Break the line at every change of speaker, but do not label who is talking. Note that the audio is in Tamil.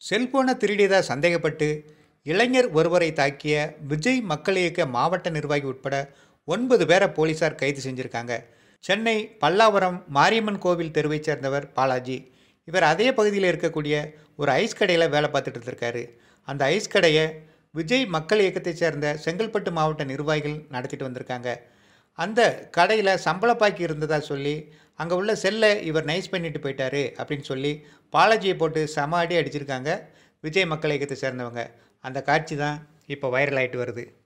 செல்போனை திருடியதாக சந்தேகப்பட்டு இளைஞர் ஒருவரை தாக்கிய விஜய் மக்கள் இயக்க மாவட்ட நிர்வாகி உட்பட ஒன்பது பேரை போலீசார் கைது செஞ்சுருக்காங்க சென்னை பல்லாவரம் மாரியம்மன் கோவில் தெருவைச் சேர்ந்தவர் பாலாஜி இவர் அதே பகுதியில் இருக்கக்கூடிய ஒரு ஐஸ் கடையில் வேலை பார்த்துட்டு இருந்திருக்காரு அந்த ஐஸ் கடையை விஜய் மக்கள் இயக்கத்தைச் சேர்ந்த செங்கல்பட்டு மாவட்ட நிர்வாகிகள் நடத்திட்டு வந்திருக்காங்க அந்த கடையில் சம்பளப்பாக்கி இருந்ததா சொல்லி அங்கே உள்ள செல்லை இவர் நைஸ் பண்ணிட்டு போயிட்டாரு அப்படின்னு சொல்லி பாலாஜியை போட்டு சம அடி அடிச்சிருக்காங்க விஜய் மக்கள் இயக்கத்தை சேர்ந்தவங்க அந்த காட்சி தான் இப்போ வைரல் ஆயிட்டு வருது